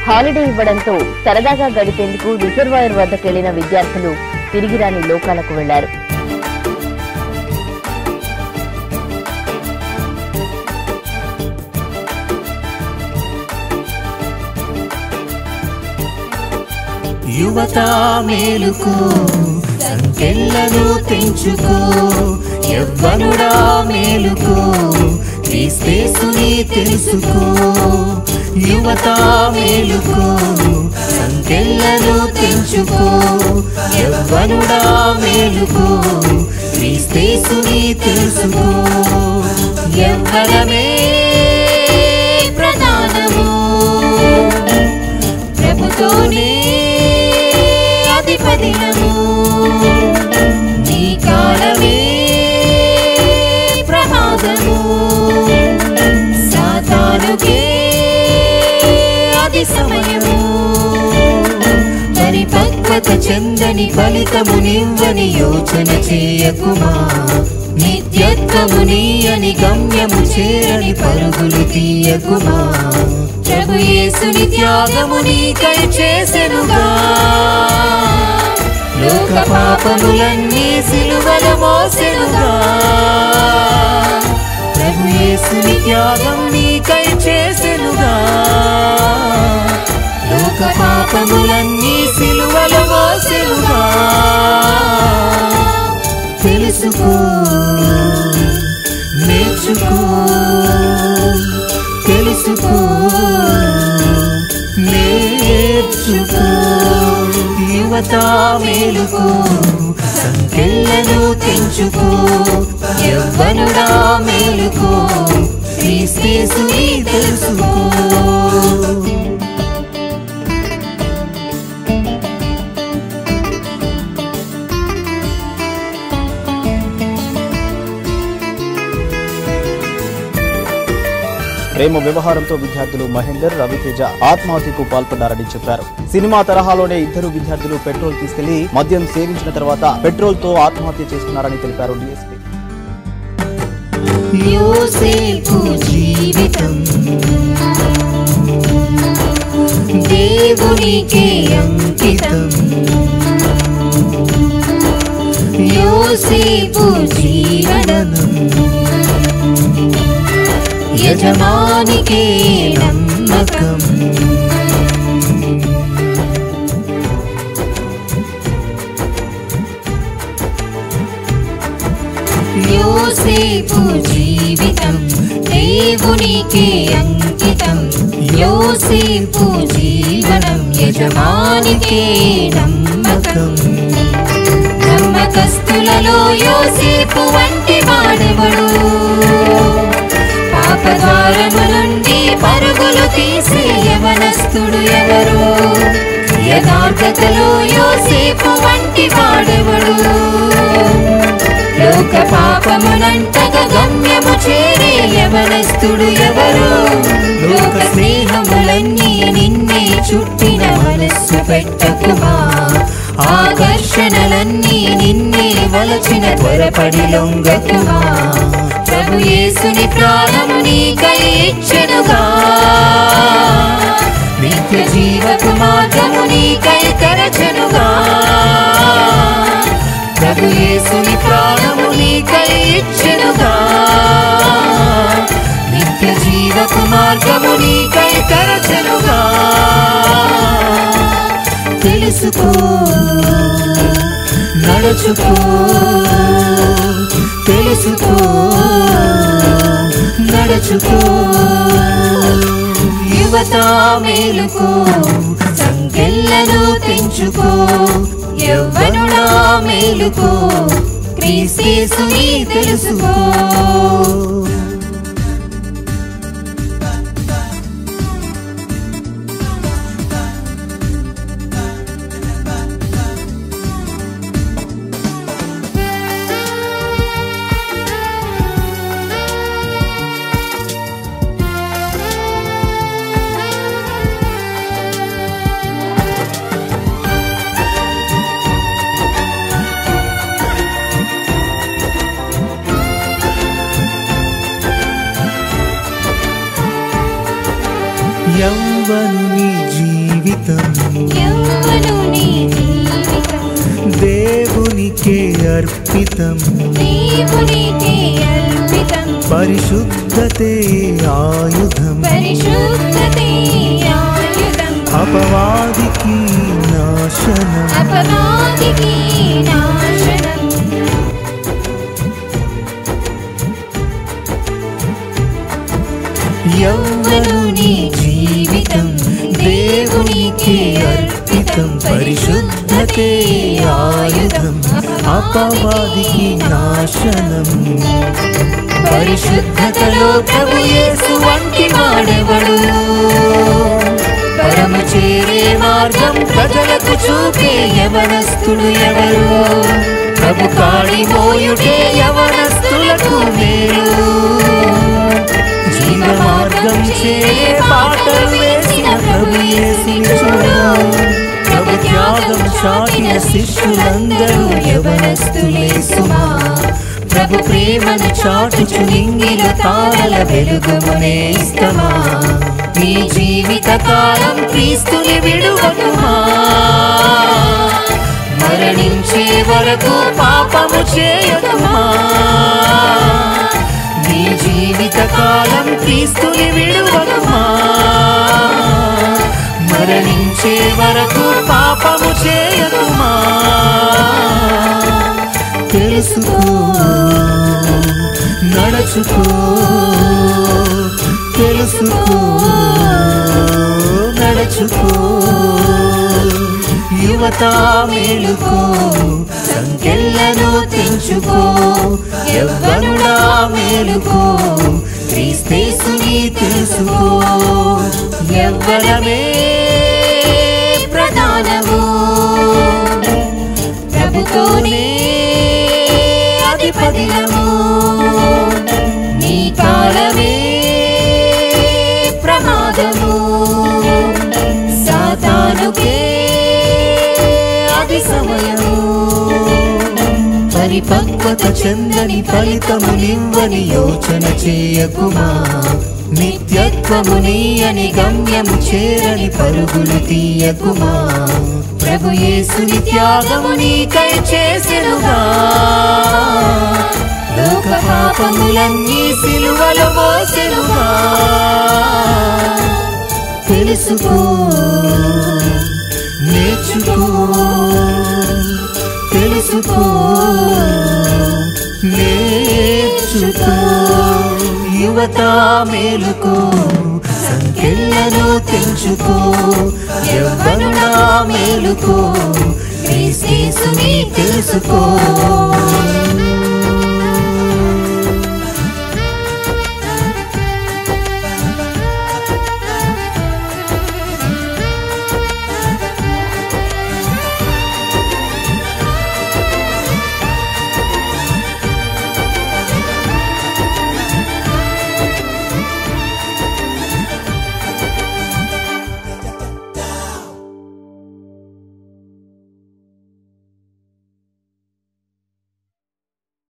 holiday ఇవ్వడంతో సరదాగా గడిపేందుకు reservoir వద్దకెళ్లిన విద్యార్థులు తిరిగి రాని లోకాలకు వెళ్లారు యువత మేలుకో సంకెళ్ళను తెంచుకో యవ్వనుడా మేలుకో క్రీస్తేసుని తెలుసుకో యువత మేలుకో సంకెళ్ళను తెంచుకో యవ్వనుడా మేలుకో క్రీస్తేసుని తెలుసుకో యవ్వనమే ప్రధానము ప్రభుతోనే అధిపతినము నీ కాలమే ప్రమాదము సాతానుకే అది సమయము పరిపక్వత చెందని ఫలితము నివ్వని యోచన చేయకుమా నిత్యత్వము నీయని గమ్యము చేరని పరుగులు తీయకుమా ప్రభు యేసుని త్యాగము నీకై చేసెనుగా లోక పాపములన్నీ సిలువల మోసెనుగా ప్రభు యేసుని త్యాగం నీకై చేసెనుగా లోక పాపములన్నీ సిలువల మోసెనుగా తెలుసుకో నేర్చుకో తెలుసుకో నేర్చుకో యువత మేలుకో సంకెళ్ళను తెంచుకో యవ్వనుడా మేలుకో క్రీస్తేసుని తెలుసుకో ప్రేమ వ్యవహారంతో విద్యార్థులు మహేందర్ రవితేజ ఆత్మహత్యకు పాల్పడ్డారని చెప్పారు సినిమా తరహాలోనే ఇద్దరు విద్యార్థులు పెట్రోల్ తీసుకెళ్లి మద్యం సేవించిన తర్వాత పెట్రోల్ తో ఆత్మహత్య చేసుకున్నారని తెలిపారు డీఎస్పీ యోసేపు జీవితం దేవునికే అంకితం యోసేపు జీవనం యజమానికే నమ్మకం యోసేపు జీవితం దేవునికే అంకితం యోసేపు జీవనం యజమానికే నమ్మకం నమ్మకస్తులలో యోసేపు వంటి వాడెవడు పాపద్వారము నుండి పరుగులు తీసే యవనస్తుడు ఎవరు యథార్థతలో యోసేపు వంటి వాడెవడు లోక పాపమునంతగా గమ్యము చేరే యవనస్తుడు ఎవరు లోక స్నేహములన్నీ నిన్నే చుట్టిన మనస్సు పెట్టకుమా ఆకర్షణలన్నీ నిన్నే వలచిన త్వరపడి లొంగకుమా ప్రభు యేసుని ప్రాణము నీకై ఇచ్చెనుగా నిత్య జీవకు మార్గము నీకై తెరచెనుగా ప్రభు యేసుని ప్రాణము నీకై ఇచ్చెనుగా నిత్య జీవకు మార్గము నీకై తెరచెనుగా తెలుసుకో నడుచుకో తెలుసుకో నడుచుకో యువత మేలుకో సంకెళ్ళను తెంచుకో యవ్వనుడా మేలుకో క్రీస్తేసుని తెలుసుకో యౌవనుని జీవితం యవ్వనుని జీవితం దేవునికే అర్పితం దేవునికే అర్పితం పరిశుద్ధతే ఆయుధం పరిశుద్ధతే ఆయుధం అపవాదికి నాశనం అపవాదికి నాశనం యౌవనుని జీవితం దేవునికి అర్పితం పరిశుద్ధతే ఆయుధం అపవాదికి నాశనం పరిశుద్ధతలో ప్రభు యేసు వంటి వాడెవడు పరము చేరే మార్గం ప్రజలకు చూపే యవనస్తుడు ఎవరు ప్రభు కాడి మోయుటే యవనస్తులకు మేలు జీవ మార్గం చేరే పాటలు వేసిన ప్రభు యేసుని చూడు ప్రభు త్యాగం చాటిన శిష్యులందరూ యవనస్తులే సుమా ప్రభు ప్రేమను చాటుచు నింగిల తారల వెలుగుమునే ఇస్తమా నీ జీవిత కాలం క్రీస్తుని విడువకుమా మరణించే వరకు పాపము చేయకుమా నీ జీవిత కాలం క్రీస్తుని విడువకుమా మరణించే వరకు పాపము చేయకుమా తెలుసుకో నడుచుకో తెలుసుకో నడుచుకో యువత మేలుకో సంఖ్యలను తెంచుకో యవ్వనుడా మేలుకో క్రీస్తేసుని తెలుసుకో యవ్వనమే ప్రధానము ప్రభుతోనే అధిపతిలము నీ కాలమే ప్రమాదము సాతానుకే అది సమయము పరిపక్వత చెందని ఫలితమునివ్వని యోచన చేయకుమా నిత్యత్వము నీయని గమ్యము చేరని పరుగులు తీయకుమా ప్రభు యేసుని త్యాగము నీకై చేసెనుగా లోక పాపములన్నీ సిలువలో మోసెనుగా తెలుసుకో నేర్చుకో తెలుసుకో నేర్చుకో యువత మేలుకో సంఖ్యలను తెంచుకో యవ్వనుడా మేలుకో క్రీస్తేసుని తెలుసుకో